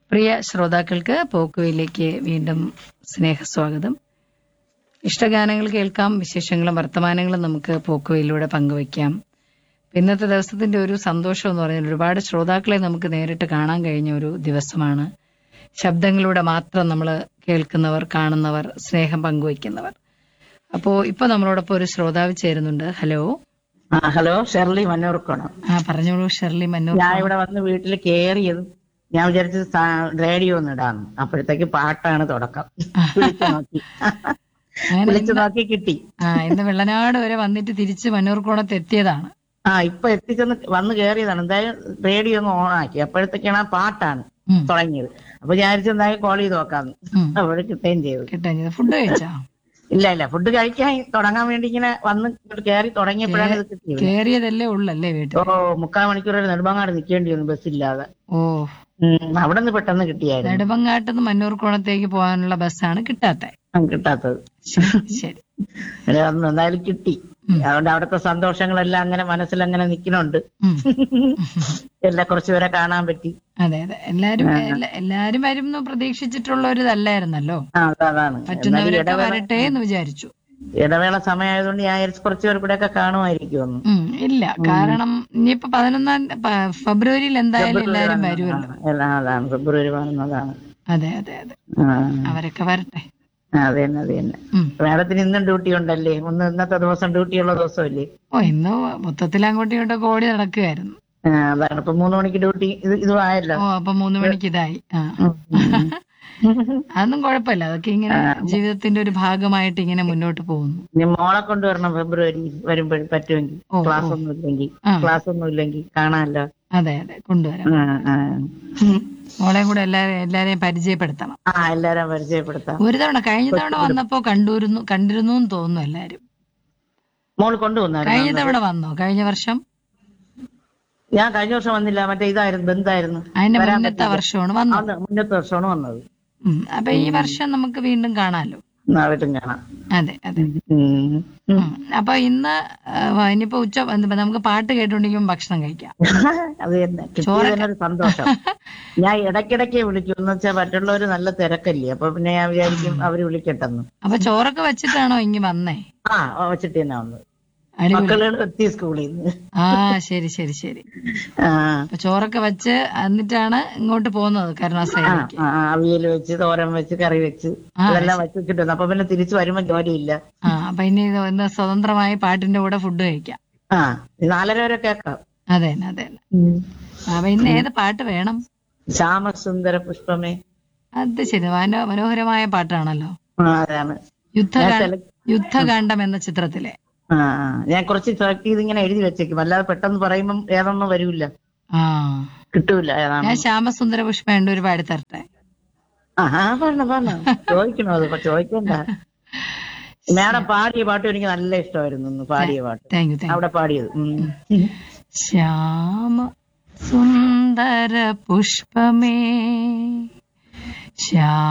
പ്രിയ ശ്രോതാക്കൾക്ക് പോക്കുവയിലേക്ക് വീണ്ടും സ്നേഹസ്വാഗതം ഇഷ്ടഗാനങ്ങൾ കേൾക്കാം വിശേഷങ്ങളും വർത്തമാനങ്ങളും നമുക്ക് പോക്കുവയിലൂടെ പങ്കുവയ്ക്കാം ഇന്നത്തെ ദിവസത്തിന്റെ ഒരു സന്തോഷം എന്ന് പറഞ്ഞാൽ ഒരുപാട് ശ്രോതാക്കളെ നമുക്ക് നേരിട്ട് കാണാൻ കഴിഞ്ഞ ഒരു ദിവസമാണ് ശബ്ദങ്ങളിലൂടെ മാത്രം നമ്മൾ കേൾക്കുന്നവർ കാണുന്നവർ സ്നേഹം പങ്കുവയ്ക്കുന്നവർ അപ്പോ ഇപ്പൊ നമ്മളോടൊപ്പം ഒരു ശ്രോതാവ് ചേരുന്നുണ്ട് ഹലോ ആ ഹലോ ഷെർലി മന്നൂർക്കോണം ആ പറഞ്ഞോളൂ ഷെർലി മന്നൂർ ഞാൻ ഇവിടെ വന്ന് വീട്ടിൽ കേറിയത് ഞാൻ വിചാരിച്ചത് സാ- റേഡിയോ ഒന്ന് ഇടാന്ന് അപ്പോഴത്തേക്ക് പാട്ടാണ് തുടക്കം വിളിച്ചു നോക്കി അങ്ങനെ വിളിച്ചു നോക്കി കിട്ടി ആ ഇന്ന് വെള്ളനാട് വരെ വന്നിട്ട് തിരിച്ച് മന്നൂർക്കോണത്ത് എത്തിയതാണ് ആ ഇപ്പൊ എത്തിച്ചെന്ന് വന്ന് കേറിയതാണ് എന്തായാലും റേഡിയോ ഒന്ന് ഓൺ ആക്കി അപ്പോഴത്തേക്കാണ് ആ പാട്ടാണ് ഉം. തുടങ്ങിയത് അപ്പൊ ഞാൻ വിചാരിച്ചു എന്തായാലും കോൾ ചെയ്ത് നോക്കാന്ന് ഉം. അവിടെ കിട്ടുകയും ചെയ്തു കിട്ടാൻ ഫുഡ് കഴിച്ചാ ഇല്ല ഇല്ല ഫുഡ് കഴിക്കാൻ തുടങ്ങാൻ വേണ്ടി ഇങ്ങനെ വന്ന് ഇങ്ങോട്ട് കയറി തുടങ്ങിയപ്പോഴാണ് ഇത് കിട്ടിയത് കേറിയതല്ലേ ഉള്ളല്ലേ വീട്ടിൽ ഓ മുക്കാൽ മണിക്കൂർ വരെ നെടുമ്പാങ്ങാട് നിൽക്കേണ്ടി വന്നു ബസ്സില്ലാതെ ഓ ഉം, അവിടെ നിന്ന് പെട്ടെന്ന് കിട്ടിയായിരുന്നു നെടുമങ്ങാട്ടുനിന്ന് മന്നൂർക്കോണത്തേക്ക് പോകാനുള്ള ബസ്സാണ് കിട്ടാത്തെ ആ, കിട്ടാത്തത് ശരി ശരി പിന്നെ അന്ന് എന്തായാലും കിട്ടി ഉം. അതുകൊണ്ട് അവിടുത്തെ സന്തോഷങ്ങളെല്ലാം അങ്ങനെ മനസ്സിൽ അങ്ങനെ നിൽക്കുന്നുണ്ട് ഉം. എല്ലാം കുറച്ചുപേരെ കാണാൻ പറ്റി അതെ അതെ എല്ലാരും എല്ലാ- എല്ലാരും വരും എന്ന് പ്രതീക്ഷിച്ചിട്ടുള്ള ഒരു ഇതല്ലായിരുന്നല്ലോ ആ അത് അതാണ് എന്നാലും പറ്റുന്നവരൊക്കെ ഇടവേള വരട്ടെ എന്ന് വിചാരിച്ചു ഇടവേള സമയമായതുകൊണ്ട് ഞാൻ വിചാരിച്ചു കുറച്ചുപേർ കൂടെ ഒക്കെ കാണുമായിരിക്കുമെന്ന് ഉം ഇല്ല കാരണം ഇനിയിപ്പോ പതിനൊന്നാം പ- ഫെബ്രുവരിയിൽ എന്തായാലും എല്ലാരും വരുമല്ലോ എല്ലാം അതാണ് ഫെബ്രുവരി പതിനൊന്നതാണ് അതെ അതെ അതെ ആ അവരൊക്കെ വരട്ടെ ആ, അത് തന്നെ അത് തന്നെ ഉം മാഡത്തിന് ഇന്നും ഡ്യൂട്ടി ഉണ്ടല്ലേ ഒന്ന് ഇന്നത്തെ ദിവസം ഡ്യൂട്ടി ഉള്ള ദിവസമല്ലേ ഓ ഇന്ന് മൊത്തത്തിൽ അങ്ങോട്ടും ഇങ്ങോട്ടൊക്കെ ഓടി നടക്കുകയായിരുന്നു ആ, അതാണ് ഇപ്പൊ മൂന്ന് മണിക്ക് ഡ്യൂട്ടി ഇത് ഇതും ആയല്ലോ ഓ അപ്പൊ മൂന്ന് മണിക്ക് ഇതായി ആ ഉം, ഉം. അതൊന്നും കുഴപ്പമില്ല അതൊക്കെ ഇങ്ങനെ ജീവിതത്തിന്റെ ഒരു ഭാഗമായിട്ട് ഇങ്ങനെ മുന്നോട്ട് പോകുന്നു ഇനി മോളെ കൊണ്ടുവരണം ഫെബ്രുവരി വരുമ്പോൾ പറ്റുമെങ്കിൽ ഓ, ക്ലാസ് ഒന്നും ഇല്ലെങ്കിൽ ആ. ക്ലാസ് ഒന്നും ഇല്ലെങ്കിൽ കാണാമല്ലോ അതെ അതെ കൊണ്ടുവരാം ആ, ആ. മോളെയും കൂടെ എല്ലാരെയും എല്ലാരെയും പരിചയപ്പെടുത്തണം ആ എല്ലാരും പരിചയപ്പെടുത്താം ഒരു തവണ കഴിഞ്ഞ തവണ വന്നപ്പോ കണ്ടുവരുന്നു കണ്ടിരുന്നു എന്ന് തോന്നുന്നു എല്ലാരും മോള് കൊണ്ടുവന്നായിരുന്നു കഴിഞ്ഞ തവണ വന്നോ കഴിഞ്ഞ വർഷം ഞാൻ കഴിഞ്ഞ വർഷം വന്നില്ല മറ്റേ ഇതായിരുന്നു ബന്ധായിരുന്നു അതിന്റെ മുന്നത്തെ വർഷമാണ് വന്നത് അന്ന് മുന്നത്തെ വർഷമാണ് വന്നത് ഉം. അപ്പൊ ഈ വർഷം നമുക്ക് വീണ്ടും കാണാലോ നാളെട്ടും കാണാം അതെ അതെ ഉം. ഉം. ഉം. അപ്പൊ ഇന്ന് ആ, ഇനിയിപ്പോ ഉച്ച എന്ത് നമുക്ക് പാട്ട് കേട്ടോണ്ടിരിക്കുമ്പോൾ ഭക്ഷണം കഴിക്കാം അത് തന്നെ കിട്ടിയത് തന്നെ ഒരു സന്തോഷം ഞാൻ ഇടയ്ക്കിടയ്ക്ക് വിളിക്കും എന്ന് വെച്ചാൽ മറ്റുള്ളവര് നല്ല തിരക്കല്ലേ അപ്പൊ പിന്നെ ഞാൻ വിചാരിക്കും അവര് വിളിക്കട്ടെന്ന് അപ്പൊ ചോറൊക്കെ വെച്ചിട്ടാണോ ഇങ്ങി വന്നേ ആ വെച്ചിട്ട് തന്നെ വന്നത് അടിപൊളി മക്കളുകൾ എത്തി സ്കൂളിൽ നിന്ന് ആ ശരി ശരി ശരി ആ അപ്പൊ ചോറൊക്കെ വെച്ച് എന്നിട്ടാണ് ഇങ്ങോട്ട് പോകുന്നത് ആ, കരുണാസൈനിക്ക് ആ, അവിയൽ വെച്ച് തോരൻ വെച്ച് കറി വെച്ച് ആ, ഇതെല്ലാം വെച്ച് കിട്ടുന്നു അപ്പൊ പിന്നെ തിരിച്ചു വരുമ്പോ ജോലിയില്ല ആ അപ്പൊ ഇനി ഇത് ഇന്ന് സ്വതന്ത്രമായി പാട്ടിന്റെ കൂടെ ഫുഡ് കഴിക്കാം ആ ഇത് നാലര വരെ കേക്കാം അതെ തന്നെ അതെ തന്നെ അപ്പൊ ഇന്ന് ഏത് പാട്ട് വേണം ശ്യാമസുന്ദര പുഷ്പമേ അത് ശരി മനോ മനോഹരമായ പാട്ടാണല്ലോ ആ അതാണ് യുദ്ധകാ ഞാൻ select- യുദ്ധകാന്ഡം എന്ന ചിത്രത്തിലെ ആ ആ. ഞാൻ കുറച്ച് സെലക്ട് ചെയ്ത് ഇങ്ങനെ എഴുതി വെച്ചേക്കും അല്ലാതെ പെട്ടെന്ന് പറയുമ്പം ഏതൊന്നും വരൂല ആ കിട്ടൂല ഏതാണ് ഞാൻ ശ്യാമസുന്ദര പുഷ്പ ഉണ്ട് ഒരു പാടി തരട്ടെ ആ ആ, പറഞ്ഞോ പറഞ്ഞോ ചോദിക്കണോ അത് ഇപ്പൊ ചോദിക്കണ്ട മാഡം പാടിയ പാട്ട് എനിക്ക് നല്ല ഇഷ്ടമായിരുന്നു ഇന്ന് പാടിയ പാട്ട് താങ്ക് യു താങ്ക് യു അവിടെ പാടിയത് ഉം. ശ്യാമ സുന്ദര പുഷ്പമേ ശ്യാമ